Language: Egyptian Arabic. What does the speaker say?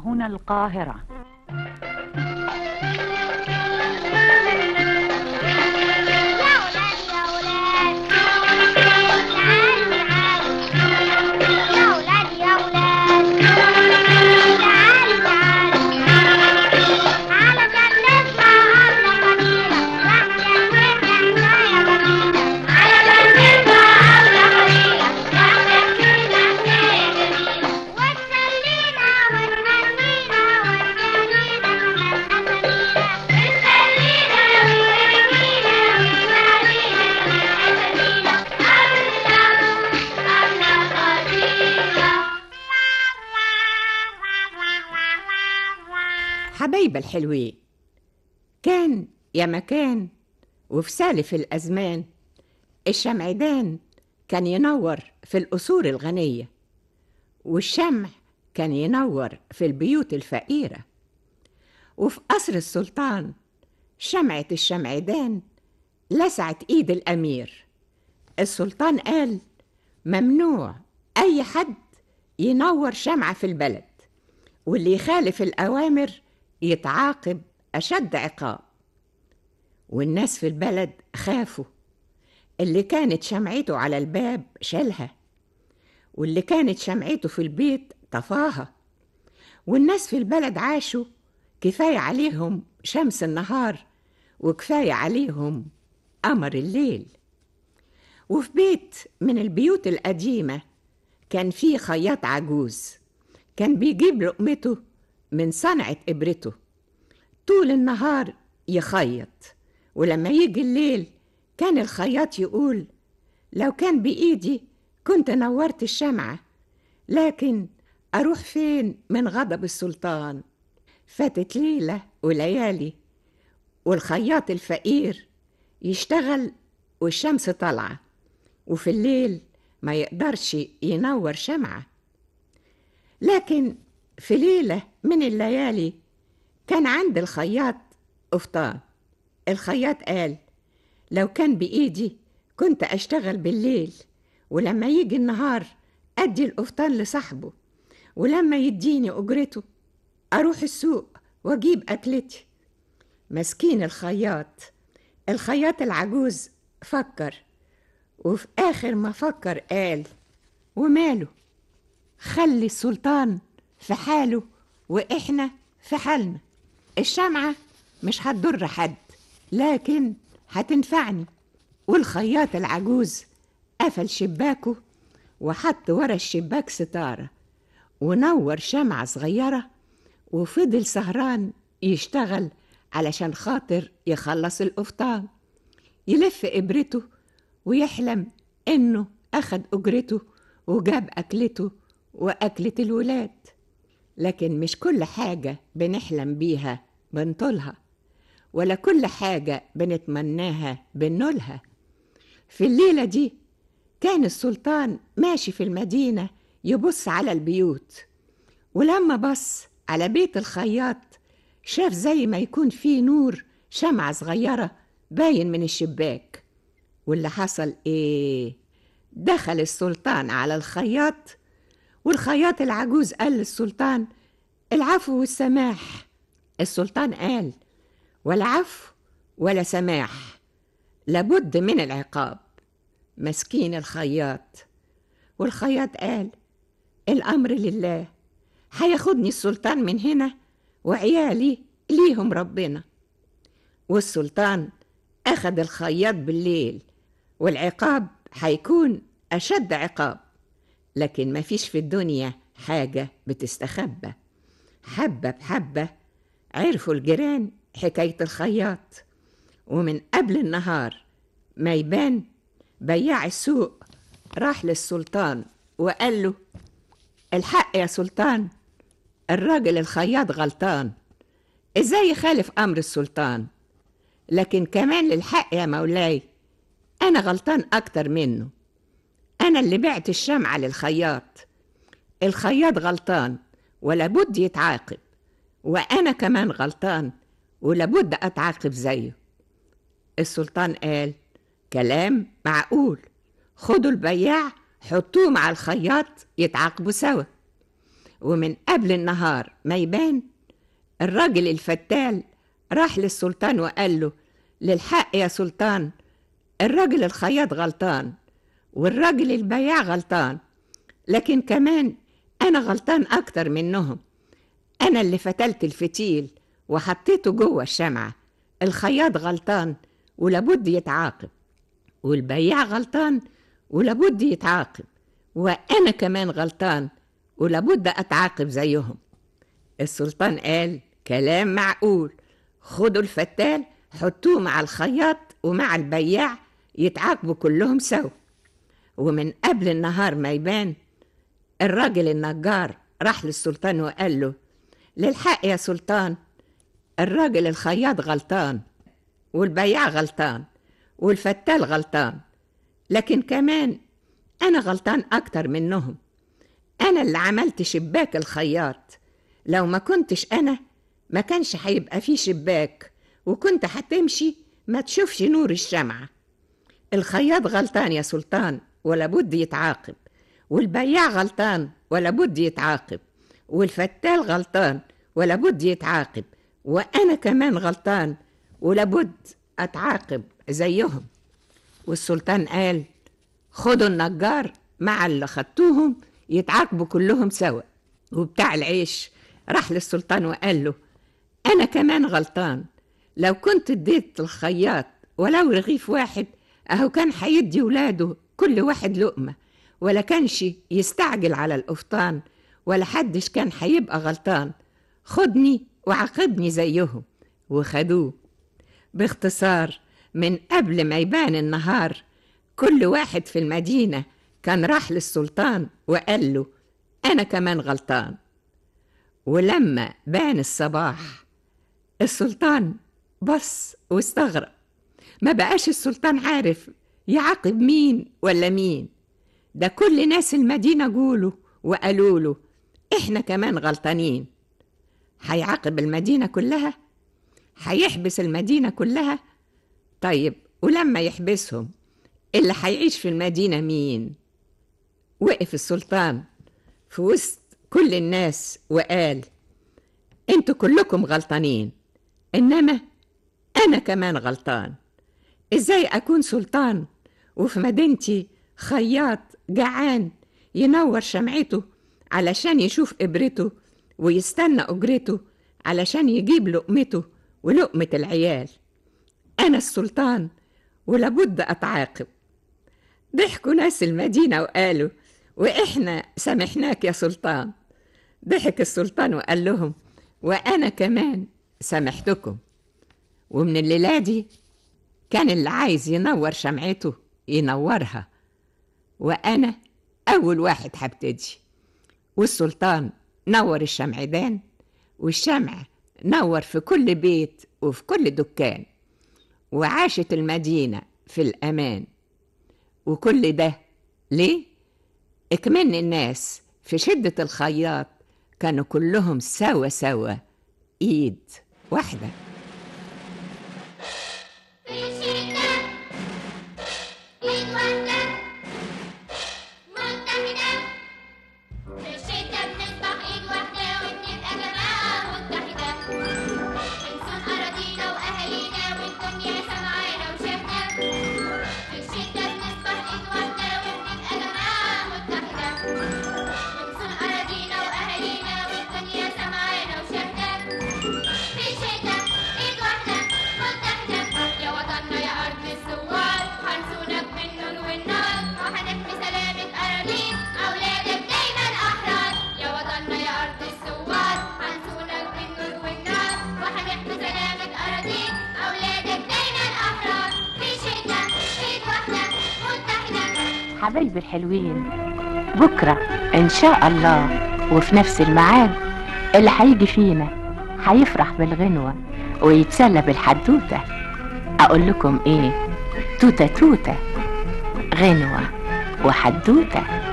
هنا القاهرة حبايب الحلوين كان يا مكان وفي سالف الأزمان الشمعدان كان ينور في القصور الغنية والشمع كان ينور في البيوت الفقيرة وفي قصر السلطان شمعة الشمعدان لسعت إيد الأمير السلطان قال ممنوع أي حد ينور شمعة في البلد واللي يخالف الأوامر يتعاقب أشد عقاب والناس في البلد خافوا اللي كانت شمعته على الباب شالها واللي كانت شمعته في البيت طفاها والناس في البلد عاشوا كفاية عليهم شمس النهار وكفاية عليهم قمر الليل وفي بيت من البيوت القديمة كان فيه خياط عجوز كان بيجيب لقمته من صنعة إبرته طول النهار يخيط ولما يجي الليل كان الخياط يقول لو كان بإيدي كنت نورت الشمعة لكن أروح فين من غضب السلطان فاتت ليلة وليالي والخياط الفقير يشتغل والشمس طالعة وفي الليل ما يقدرش ينور شمعة لكن في ليلة من الليالي كان عند الخياط قفطان الخياط قال لو كان بإيدي كنت أشتغل بالليل ولما يجي النهار أدي القفطان لصاحبه ولما يديني أجرته أروح السوق وأجيب أكلتي مسكين الخياط الخياط العجوز فكر وفي آخر ما فكر قال وماله خلي السلطان في حاله وإحنا في حالنا الشمعة مش هتضر حد لكن هتنفعني والخياط العجوز قفل شباكه وحط ورا الشباك ستارة ونور شمعة صغيرة وفضل سهران يشتغل علشان خاطر يخلص القفطان يلف إبرته ويحلم إنه أخد أجرته وجاب أكلته وأكلة الولاد لكن مش كل حاجة بنحلم بيها بنطولها ولا كل حاجة بنتمناها بنولها في الليلة دي كان السلطان ماشي في المدينة يبص على البيوت ولما بص على بيت الخياط شاف زي ما يكون فيه نور شمعة صغيرة باين من الشباك واللي حصل ايه دخل السلطان على الخياط والخياط العجوز قال للسلطان العفو والسماح السلطان قال ولا عفو ولا سماح لابد من العقاب مسكين الخياط والخياط قال الأمر لله هياخدني السلطان من هنا وعيالي ليهم ربنا والسلطان أخد الخياط بالليل والعقاب هيكون أشد عقاب لكن ما فيش في الدنيا حاجة بتستخبى حبة بحبة عرفوا الجيران حكاية الخياط ومن قبل النهار ما يبان بياع السوق راح للسلطان وقال له الحق يا سلطان الراجل الخياط غلطان ازاي يخالف امر السلطان لكن كمان للحق يا مولاي انا غلطان اكتر منه انا اللي بعت الشمعة للخياط الخياط غلطان ولابد يتعاقب وانا كمان غلطان ولابد اتعاقب زيه السلطان قال كلام معقول خدوا البياع حطوه مع الخياط يتعاقبوا سوا ومن قبل النهار ما يبان الراجل الفتال راح للسلطان وقال له للحق يا سلطان الراجل الخياط غلطان والراجل البياع غلطان لكن كمان أنا غلطان أكتر منهم أنا اللي فتلت الفتيل وحطيته جوه الشمعة الخياط غلطان ولابد يتعاقب والبياع غلطان ولابد يتعاقب وأنا كمان غلطان ولابد أتعاقب زيهم السلطان قال كلام معقول خدوا الفتال حطوه مع الخياط ومع البياع يتعاقبوا كلهم سوا ومن قبل النهار ما يبان الراجل النجار راح للسلطان وقال له للحق يا سلطان الراجل الخياط غلطان والبياع غلطان والفتال غلطان لكن كمان أنا غلطان أكتر منهم أنا اللي عملت شباك الخياط لو ما كنتش أنا ما كانش هيبقى فيه شباك وكنت هتمشي ما تشوفش نور الشمعة الخياط غلطان يا سلطان ولا بد يتعاقب والبياع غلطان ولا بد يتعاقب والفتال غلطان ولا بد يتعاقب وأنا كمان غلطان ولا بد أتعاقب زيهم والسلطان قال خدوا النجار مع اللي خدتوهم يتعاقبوا كلهم سوا وبتاع العيش راح للسلطان وقال له أنا كمان غلطان لو كنت اديت الخياط ولو رغيف واحد أهو كان هيدي ولاده كل واحد لقمة ولا كانش يستعجل على القفطان ولا حدش كان هيبقى غلطان خدني وعاقبني زيهم وخدوه باختصار من قبل ما يبان النهار كل واحد في المدينة كان راح للسلطان وقال له أنا كمان غلطان ولما بان الصباح السلطان بص واستغرب ما بقاش السلطان عارف يعاقب مين ولا مين ده كل ناس المدينة جولوا وقالوا له احنا كمان غلطانين هيعاقب المدينة كلها هيحبس المدينة كلها طيب ولما يحبسهم اللي هيعيش في المدينة مين وقف السلطان في وسط كل الناس وقال انتوا كلكم غلطانين انما انا كمان غلطان ازاي اكون سلطان وفي مدينتي خياط جعان ينور شمعته علشان يشوف ابرته ويستنى اجرته علشان يجيب لقمته ولقمة العيال أنا السلطان ولابد أتعاقب ضحكوا ناس المدينة وقالوا وإحنا سامحناك يا سلطان ضحك السلطان وقال لهم وأنا كمان سامحتكم ومن الليلة دي كان اللي عايز ينور شمعته ينورها وأنا أول واحد هبتدي والسلطان نور الشمعدان والشمع نور في كل بيت وفي كل دكان وعاشت المدينة في الأمان وكل ده ليه؟ اكمن الناس في شدة الخياط كانوا كلهم سوا سوا إيد واحدة في الشتاء ايد واحدة متحدة في الشتاء بنصبح ايد واحدة وبنبقى جماعة متحدة بنصون أراضينا وأهالينا والدنيا سمعانا وشافنا في الشتاء بنصبح ايد واحدة وبنبقى جماعة متحدة بنصون أراضينا وأهالينا والدنيا سمعانا وشافنا في الشتاء ايد واحدة متحدة يا وطننا يا أرض الثوار هنصونك من النور والنار وهنحمي سلامة أراضيك أولادك دايما أحرار يا وطننا يا أرض الثوار هنصونك من النور والنار وهنحمي سلامة أراضيك أولادك دايما أحرار في الشتاء ايد واحدة متحدة حبايبي الحلوين بكرة إن شاء الله وفي نفس الميعاد اللي هيجي فينا هيفرح بالغنوة ويتسلى بالحدوتة أقول لكم إيه توتة توتة غنوة وحدوتة